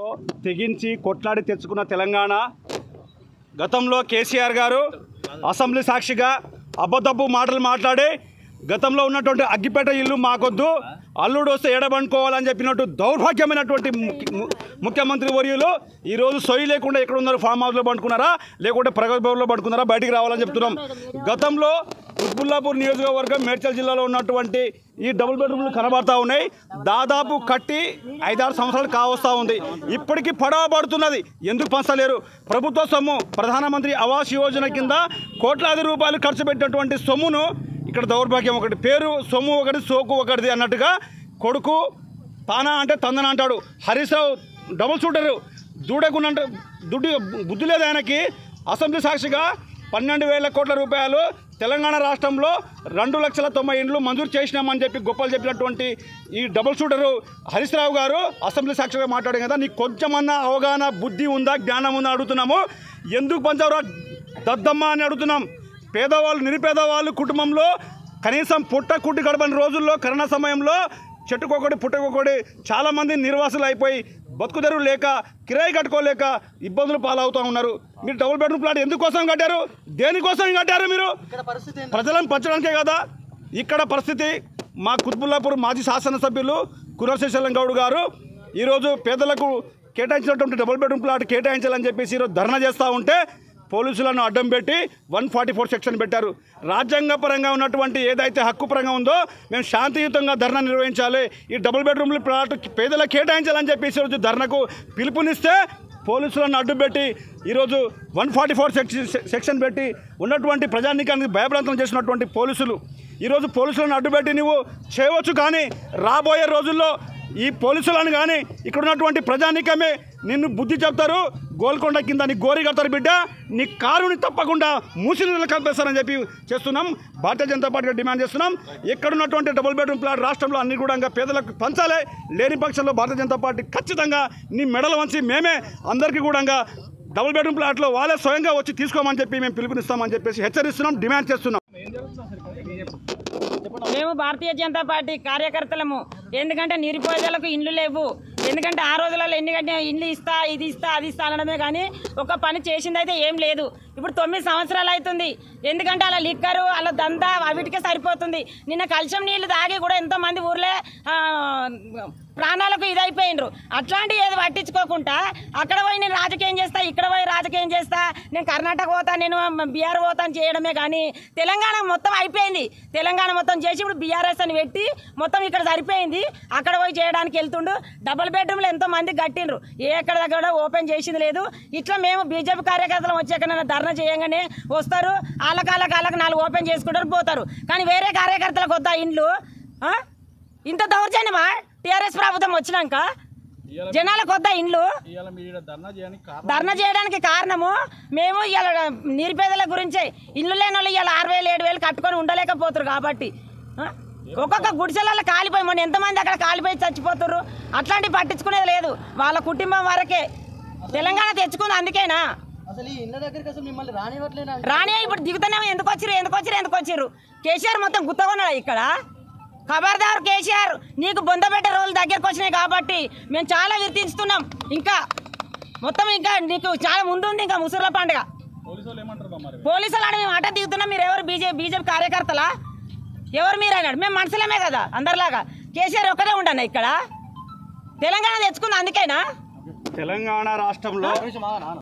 తెగించి కొట్లాడి తెచ్చుకున్న తెలంగాణ గతంలో కేసీఆర్ గారు అసెంబ్లీ సాక్షిగా అబద్ధపు మాటలు మాట్లాడి గతంలో ఉన్నటువంటి అగ్గిపేట ఇల్లు మాకొద్దు అల్లుడు వస్తే ఎడబండుకోవాలని చెప్పినట్టు దౌర్భాగ్యమైనటువంటి ముఖ్య- ము- ముఖ్యమంత్రి వర్యులు ఈరోజు సొయ్యి లేకుండా ఎక్కడ ఉన్నారు ఫామ్ హౌస్లో పండుకున్నారా లేకుంటే ప్రగతి భవన్లో పండుకున్నారా బయటికి రావాలని చెప్తున్నాం గతంలో ఉత్బుల్లాపూర్ నియోజకవర్గం మేడ్చల్ జిల్లాలో ఉన్నటువంటి ఈ డబుల్ బెడ్రూమ్లు కనబడతా ఉన్నాయి దాదాపు కట్టి ఐదారు సంవత్సరాలు కావస్తా ఉంది ఇప్పటికీ పడవ పడుతున్నది ఎందుకు పంచలేరు ప్రభుత్వ సొమ్ము ప్రధానమంత్రి ఆవాస్ యోజన కింద కోట్లాది రూపాయలు ఖర్చు పెట్టినటువంటి సొమ్మును ఇక్కడ దౌర్భాగ్యం ఒకటి పేరు సొమ్ము ఒకటి సోకు ఒకటిది అన్నట్టుగా కొడుకు తానా అంటే తందన అంటాడు హరీష్ రావు డబుల్ షూటరు దూడకున్నంట దుడ్డు బుద్ధి లేదు ఆయనకి అసెంబ్లీ సాక్షిగా పన్నెండు వేల కోట్ల రూపాయలు తెలంగాణ రాష్ట్రంలో రెండు లక్షల తొంభై ఇండ్లు మంజూరు చేసినామని చెప్పి గొప్పలు చెప్పినటువంటి ఈ డబుల్ షూటరు హరీష్ రావు గారు అసెంబ్లీ సాక్షిగా మాట్లాడారు కదా నీకు కొంచెమన్నా అవగాహన బుద్ధి ఉందా జ్ఞానం ఉందా అడుగుతున్నాము ఎందుకు పంచవరా దద్దమ్మ అని అడుగుతున్నాం పేదవాళ్ళు నిరుపేదవాళ్ళు కుటుంబంలో కనీసం పుట్ట కుట్టి గడపని రోజుల్లో కరోనా సమయంలో చెట్టుకొకటి పుట్టకొకటి చాలామంది నిర్వాసులు అయిపోయి బతుకుదెరువు లేక కిరాయి కట్టుకోలేక ఇబ్బందులు పాలవుతూ ఉన్నారు మీరు డబుల్ బెడ్రూమ్ ప్లాట్ ఎందుకోసం కట్టారు దేనికోసం కట్టారు మీరు ప్రజలను పంచడానికే కదా ఇక్కడ పరిస్థితి మా కుత్బుల్లాపూర్ మాజీ శాసనసభ్యులు కురశేషలం గౌడ్ గారు ఈరోజు పేదలకు కేటాయించినటువంటి డబుల్ బెడ్రూమ్ ప్లాట్ కేటాయించాలని చెప్పేసి ఈరోజు ధర్నా చేస్తూ ఉంటే పోలీసులను అడ్డం పెట్టి వన్ ఫార్టీ ఫోర్ సెక్షన్ పెట్టారు రాజ్యాంగపరంగా ఉన్నటువంటి ఏదైతే హక్కు పరంగా ఉందో మేము శాంతియుతంగా ధర్నా నిర్వహించాలి ఈ డబుల్ బెడ్రూమ్ల ప్లాట్ పేదలకు కేటాయించాలని చెప్పేసి ఈరోజు ధర్నాకు పిలుపునిస్తే పోలీసులను అడ్డుపెట్టి ఈరోజు వన్ ఫార్టీ ఫోర్ సెక్షన్ పెట్టి ఉన్నటువంటి ప్రజానీకానికి భయభ్రాంతం చేసినటువంటి పోలీసులు ఈరోజు పోలీసులను అడ్డుపెట్టి నువ్వు చేయవచ్చు కానీ రాబోయే రోజుల్లో ఈ పోలీసులను కానీ ఇక్కడ ఉన్నటువంటి ప్రజానీకమే నిన్ను బుద్ధి చెప్తారు గోల్కొండ కింద నీ గోరి కడతారు బిడ్డ నీ కారుని తప్పకుండా మూసిన కల్పిస్తారని చెప్పి చేస్తున్నాం భారతీయ జనతా పార్టీగా డిమాండ్ చేస్తున్నాం ఎక్కడ ఉన్నటువంటి డబుల్ బెడ్రూమ్ ప్లాట్ రాష్ట్రంలో అన్ని కూడా పేదలకు పంచాలి లేని పక్షంలో భారతీయ జనతా పార్టీ ఖచ్చితంగా నీ మెడలు వంచి మేమే అందరికీ కూడా డబుల్ బెడ్రూమ్ ప్లాట్లో వాళ్ళే స్వయంగా వచ్చి తీసుకోమని చెప్పి మేము పిలుపునిస్తామని చెప్పేసి హెచ్చరిస్తున్నాం డిమాండ్ చేస్తున్నాం మేము భారతీయ జనతా పార్టీ కార్యకర్తలము ఎందుకంటే నిరుపేదలకు ఇండ్లు లేవు ఎందుకంటే ఆ రోజులలో ఎందుకంటే ఇండ్లు ఇస్తా ఇది ఇస్తా అది ఇస్తా అనడమే కానీ ఒక పని చేసిందైతే ఏం లేదు ఇప్పుడు తొమ్మిది సంవత్సరాలు అవుతుంది ఎందుకంటే అలా లిక్కరు అలా దందా వీటికే సరిపోతుంది నిన్న కలుషం నీళ్లు తాగి కూడా ఎంతోమంది ఊర్లే ఆ, ప్రాణాలకు ఇదైపోయినరు అట్లాంటి ఏది పట్టించుకోకుండా అక్కడ పోయి నేను రాజకీయం చేస్తా ఇక్కడ పోయి రాజకీయం చేస్తా నేను కర్ణాటక పోతా నేను బీఆర్ పోతా అని చేయడమే కానీ తెలంగాణ మొత్తం అయిపోయింది తెలంగాణ మొత్తం చేసి ఇప్పుడు బీఆర్ఎస్ అని పెట్టి మొత్తం ఇక్కడ సరిపోయింది అక్కడ పోయి చేయడానికి వెళ్తుండు డబుల్ బెడ్రూమ్లో ఎంతో మంది కట్టిండ్రు ఏ ఎక్కడ దగ్గర కూడా ఓపెన్ చేసింది లేదు ఇట్లా మేము బీజేపీ కార్యకర్తలు వచ్చాక ధర్నా చేయంగానే వస్తారు వాళ్ళకి వాళ్ళకి వాళ్ళకి నాలుగు ఓపెన్ చేసుకుంటారు పోతారు కానీ వేరే కార్యకర్తలకు వద్దా ఇండ్లు ఆ? ఇంత దౌర్జన్యమా టీఆర్ఎస్ ప్రభుత్వం వచ్చినాక జనాలకు వద్దా ఇండ్లు ధర్నా చేయడానికి కారణము మేము ఇలా నిరుపేదల గురించే ఇల్లు లేని వాళ్ళు ఇలా ఆరు వేలు ఏడు వేలు కట్టుకొని ఉండలేకపోతారు కాబట్టి ఆ? ఒక్కొక్క గుడిసెలలో కాలిపోయి మొన్న ఎంతమంది అక్కడ కాలిపోయి చచ్చిపోతారు అట్లాంటివి పట్టించుకునేది లేదు వాళ్ళ కుటుంబం వరకే తెలంగాణ తెచ్చుకుంది అందుకేనా అసలు ఈ ఇళ్ళ దగ్గరికి అసలు మిమ్మల్ని రానివ్వట్లేనా రాణి ఇప్పుడు దిగుతూనే ఎందుకు వచ్చిర్రు ఎందుకు వచ్చిర్రు ఎందుకు వచ్చిర్రు కేసీఆర్ మొత్తం గుత్తగొన్నాడు ఇక్కడ ఖబర్దార్ కేసీఆర్ నీకు బొందబెట్ట రోజులు దగ్గరకు వచ్చినాయి కాబట్టి మేము చాలా గుర్తిస్తున్నాం ఇంకా మొత్తం ఇంకా నీకు చాలా ముందు ఉంది ఇంకా ముసుర్ల పండుగ పోలీసులు ఆడ మేము అట దిగుతున్నాం మీరు ఎవరు బీజేపీ బీజేపీ కార్యకర్తలా ఎవరు మీరు అన్నాడు మేము మనుషులమే కదా అందరిలాగా కేసీఆర్ ఒక్కడే ఉండను ఇక్కడ తెలంగాణ తెచ్చుకుంది అందుకేనా తెలంగాణ రాష్ట్రంలో